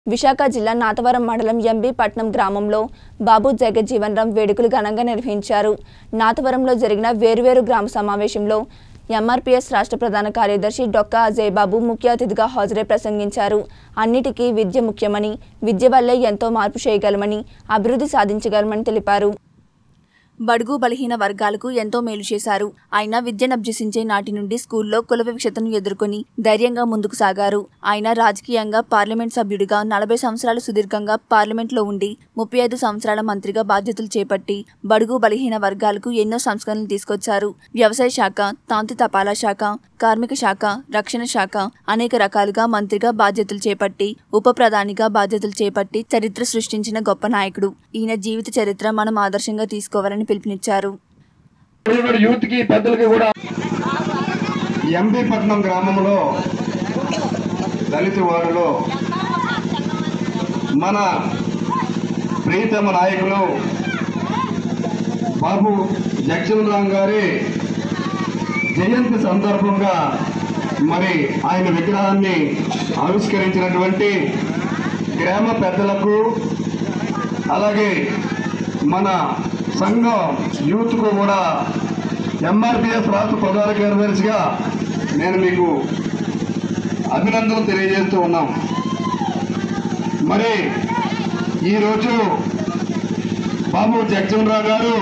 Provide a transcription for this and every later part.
విశాఖ జిల్లా నాతవరం మండలం ఎంబీ పట్నం గ్రామంలో బాబు జగజ్జీవన్ రామ్ వేడుకలు ఘనంగా నిర్వహించారు నాతవరంలో జరిగిన వేరువేరు గ్రామ సమావేశంలో ఎంఆర్పీఎస్ రాష్ట్ర ప్రధాన కార్యదర్శి డొక్కా అజయ్ బాబు ముఖ్య అతిథిగా హాజరై ప్రసంగించారు అన్నిటికీ విద్య ముఖ్యమని విద్య వల్లే ఎంతో మార్పు చేయగలమని అభివృద్ధి సాధించగలమని తెలిపారు బడుగు బలహీన వర్గాలకు ఎంతో మేలు చేశారు ఆయన విద్యనభ్యసించే నాటి నుండి స్కూల్లో కుల వివక్షతను ఎదుర్కొని ధైర్యంగా ముందుకు సాగారు ఆయన రాజకీయంగా పార్లమెంట్ సభ్యుడిగా నలభై సంవత్సరాలు సుదీర్ఘంగా పార్లమెంట్లో ఉండి ముప్పై ఐదు సంవత్సరాల మంత్రిగా బాధ్యతలు చేపట్టి బడుగు బలహీన వర్గాలకు ఎన్నో సంస్కరణలు తీసుకొచ్చారు వ్యవసాయ శాఖ తాంతి తపాలా శాఖ కార్మిక శాఖ రక్షణ శాఖ అనేక రకాలుగా మంత్రిగా బాధ్యతలు చేపట్టి ఉప ప్రధానిగా బాధ్యతలు చేపట్టి చరిత్ర సృష్టించిన గొప్ప నాయకుడు ఈయన జీవిత చరిత్ర మనం ఆదర్శంగా తీసుకోవాలని పిలుపునిచ్చారు ఇక్కడ యూత్ కి పెద్దలకి కూడా ఎంబీ పట్నం గ్రామంలో దళిత వాడలో మన ప్రీతమ నాయకులు బాబు జగన్ రామ్ గారి జయంతి సందర్భంగా మరి ఆయన విగ్రహాన్ని ఆవిష్కరించినటువంటి గ్రామ పెద్దలకు అలాగే మన సంఘం యూత్కు కూడా ఎంఆర్పిఎఫ్ రాష్ట్ర ప్రధాన కార్యదర్శిగా నేను మీకు అభినందనలు తెలియజేస్తూ ఉన్నాం మరి ఈరోజు బాబు జగజీవనరావు గారు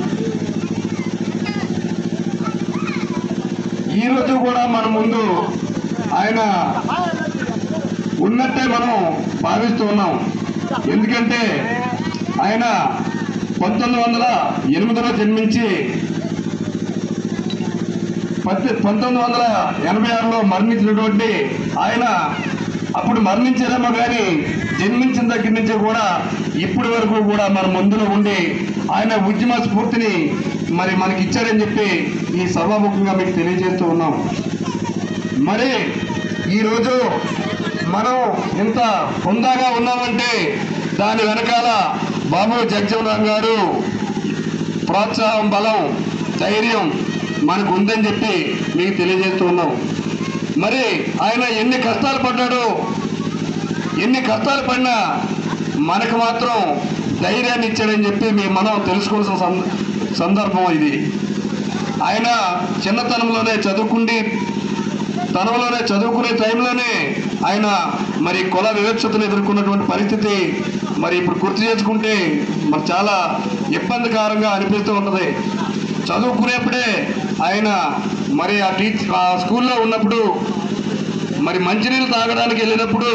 ఈరోజు కూడా మన ముందు ఆయన ఉన్నట్టే మనం భావిస్తూ ఉన్నాం ఎందుకంటే ఆయన పంతొమ్మిది వందల ఎనిమిదిలో జన్మించి పద్దె పంతొమ్మిది వందల ఎనభై ఆరులో మరణించినటువంటి ఆయన అప్పుడు మరణించారేమో కానీ జన్మించిన దగ్గర నుంచి కూడా ఇప్పటి వరకు కూడా మన ముందులో ఉండి ఆయన ఉద్యమ స్ఫూర్తిని మరి మనకి ఇచ్చాడని చెప్పి ఈ సభాముఖంగా మీకు తెలియజేస్తూ ఉన్నాం మరి ఈరోజు మనం ఇంత హుందాగా ఉన్నామంటే దాని వెనకాల బాబు జగజీవన్ గారు ప్రోత్సాహం బలం ధైర్యం మనకు ఉందని చెప్పి మీకు తెలియజేస్తూ ఉన్నాం మరి ఆయన ఎన్ని కష్టాలు పడ్డాడో ఎన్ని కష్టాలు పడినా మనకు మాత్రం ధైర్యాన్ని ఇచ్చాడని చెప్పి మీ మనం తెలుసుకోవాల్సిన సం- సందర్భం ఇది ఆయన చిన్నతనంలోనే చదువుకుండి తనంలోనే చదువుకునే టైంలోనే ఆయన మరి కుల వివక్షతను ఎదుర్కొన్నటువంటి పరిస్థితి మరి ఇప్పుడు గుర్తు చేసుకుంటే మరి చాలా ఇబ్బందికరంగా అనిపిస్తూ ఉంటుంది చదువుకునేప్పుడే ఆయన మరి ఆ టీచ్ ఆ స్కూల్లో ఉన్నప్పుడు మరి మంచినీళ్ళు తాగడానికి వెళ్ళినప్పుడు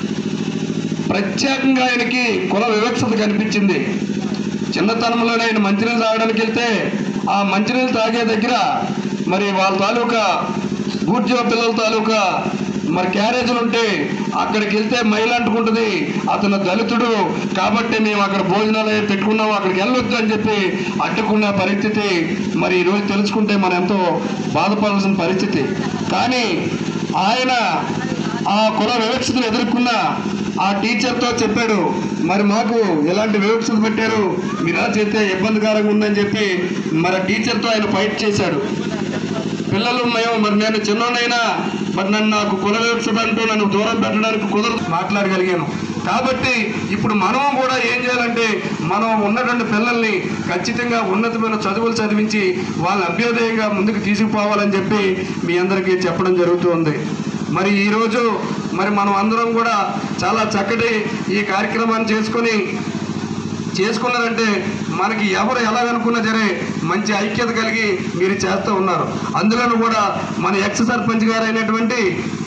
ప్రత్యేకంగా ఆయనకి కుల వివక్షత కనిపించింది చిన్నతనంలోనే ఆయన మంచినీళ్ళు తాగడానికి వెళ్తే ఆ మంచినీళ్ళు తాగే దగ్గర మరి వాళ్ళ తాలూకా గూర్జీవ పిల్లల తాలూకా మరి క్యారేజీలు ఉంటే అక్కడికి వెళ్తే మైలు అంటుకుంటుంది అతను దళితుడు కాబట్టి మేము అక్కడ భోజనాలు అవి పెట్టుకున్నాము అక్కడికి వెళ్ళొద్దు అని చెప్పి అడ్డుకున్న పరిస్థితి మరి ఈరోజు తెలుసుకుంటే మనం ఎంతో బాధపడాల్సిన పరిస్థితి కానీ ఆయన ఆ కుల వివక్షతను ఎదుర్కొన్న ఆ టీచర్తో చెప్పాడు మరి మాకు ఎలాంటి వివక్షలు పెట్టారు మీరు ఎలా చేస్తే ఇబ్బందికరంగా ఉందని చెప్పి మరి ఆ టీచర్తో ఆయన ఫైట్ చేశాడు పిల్లలు మేము మరి నేను చిన్నోనైనా మరి నన్ను నాకు కుల వివక్షత అంటూ నన్ను దూరం పెట్టడానికి కుదరదు మాట్లాడగలిగాను కాబట్టి ఇప్పుడు మనం కూడా ఏం చేయాలంటే మనం ఉన్నటువంటి పిల్లల్ని ఖచ్చితంగా ఉన్నతమైన చదువులు చదివించి వాళ్ళ అభ్యుదయంగా ముందుకు తీసుకుపోవాలని చెప్పి మీ అందరికీ చెప్పడం జరుగుతుంది మరి ఈరోజు మరి మనం అందరం కూడా చాలా చక్కటి ఈ కార్యక్రమాన్ని చేసుకొని చేసుకున్నారంటే మనకి ఎవరు ఎలాగనుకున్నా సరే మంచి ఐక్యత కలిగి మీరు చేస్తూ ఉన్నారు అందులోనూ కూడా మన ఎక్స్ సర్పంచ్ గారు అయినటువంటి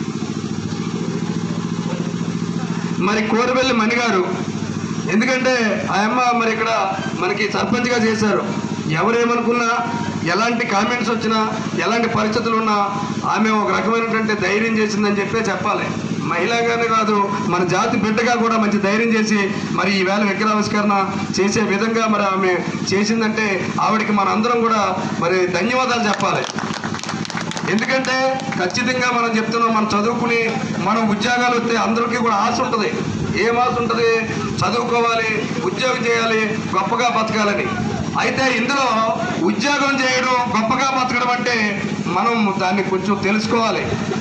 మరి కోరబెల్లి మణి గారు ఎందుకంటే ఆ అమ్మ మరి ఇక్కడ మనకి సర్పంచ్గా చేశారు ఎవరేమనుకున్నా ఎలాంటి కామెంట్స్ వచ్చినా ఎలాంటి పరిస్థితులు ఉన్నా ఆమె ఒక రకమైనటువంటి ధైర్యం చేసిందని చెప్పే చెప్పాలి మహిళగానే కాదు మన జాతి బిడ్డగా కూడా మంచి ధైర్యం చేసి మరి ఈవేళ విగ్రహావిష్కరణ చేసే విధంగా మరి ఆమె చేసిందంటే ఆవిడకి మన అందరం కూడా మరి ధన్యవాదాలు చెప్పాలి ఎందుకంటే ఖచ్చితంగా మనం చెప్తున్నాం మనం చదువుకుని మనం ఉద్యోగాలు వస్తే అందరికీ కూడా ఆశ ఉంటుంది ఏం ఆశ ఉంటుంది చదువుకోవాలి ఉద్యోగం చేయాలి గొప్పగా బతకాలని అయితే ఇందులో ఉద్యోగం చేయడం గొప్పగా బతకడం అంటే మనం దాన్ని కొంచెం తెలుసుకోవాలి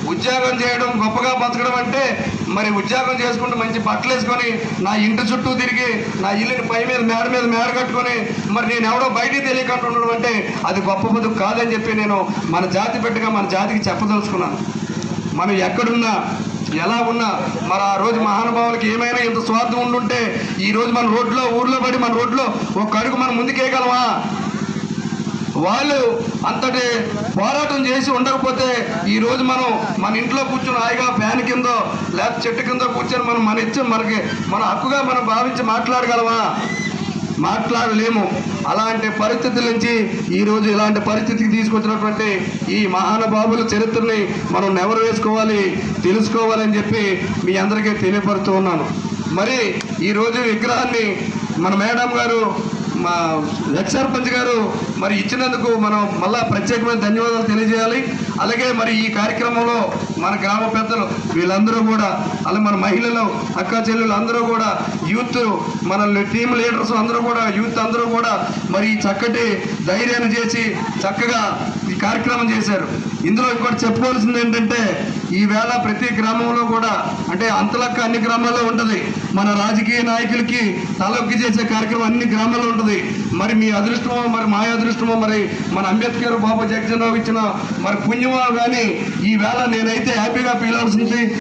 ఉద్యోగం చేయడం గొప్పగా బతకడం అంటే మరి ఉద్యోగం చేసుకుంటూ మంచి బట్టలు వేసుకొని నా ఇంటి చుట్టూ తిరిగి నా ఇల్లుని పై మీద మేడ మీద మేడ కట్టుకొని మరి నేను ఎవడో బయటికి తెలియకుండా ఉండడం అంటే అది గొప్ప బతుకు కాదని చెప్పి నేను మన జాతి బిడ్డగా మన జాతికి చెప్పదలుచుకున్నాను మనం ఎక్కడున్నా ఎలా ఉన్నా మరి ఆ రోజు మహానుభావులకి ఏమైనా ఇంత స్వార్థం ఉండుంటే ఈ రోజు మన రోడ్లో ఊర్లో పడి మన రోడ్లో ఒక అడుగు మనం ముందుకేయగలమా వాళ్ళు అంతటి పోరాటం చేసి ఉండకపోతే ఈ రోజు మనం మన ఇంట్లో కూర్చొని హాయిగా ఫ్యాన్ కింద లేకపోతే చెట్టు కింద కూర్చొని మనం మన ఇచ్చి మనకి మన హక్కుగా మనం భావించి మాట్లాడగలమా మాట్లాడలేము అలాంటి పరిస్థితుల నుంచి ఈ రోజు ఇలాంటి పరిస్థితికి తీసుకొచ్చినటువంటి ఈ మహానుభావుల చరిత్రని మనం నెవరు వేసుకోవాలి తెలుసుకోవాలని చెప్పి మీ అందరికీ తెలియపరుస్తూ ఉన్నాను మరి ఈరోజు విగ్రహాన్ని మన మేడం గారు మా ఎక్స్ సర్పంచ్ గారు మరి ఇచ్చినందుకు మనం మళ్ళా ప్రత్యేకమైన ధన్యవాదాలు తెలియజేయాలి అలాగే మరి ఈ కార్యక్రమంలో మన గ్రామ పెద్దలు వీళ్ళందరూ కూడా అలాగే మన మహిళలు అక్క చెల్లెలు అందరూ కూడా యూత్ మన టీమ్ లీడర్స్ అందరూ కూడా యూత్ అందరూ కూడా మరి ఈ చక్కటి ధైర్యాన్ని చేసి చక్కగా ఈ కార్యక్రమం చేశారు ఇందులో ఇంకోటి చెప్పుకోవాల్సింది ఏంటంటే ఈ వేళ ప్రతి గ్రామంలో కూడా అంటే అంతలక్క అన్ని గ్రామాల్లో ఉంటుంది మన రాజకీయ నాయకులకి తలొక్కి చేసే కార్యక్రమం అన్ని గ్రామాల్లో ఉంటుంది మరి మీ అదృష్టమో మరి మా అదృష్టమో మరి మన అంబేద్కర్ బాబు జగజనరావు ఇచ్చిన మరి పుణ్యమో కానీ ఈ వేళ నేనైతే హ్యాపీగా ఫీల్ అవుతుంది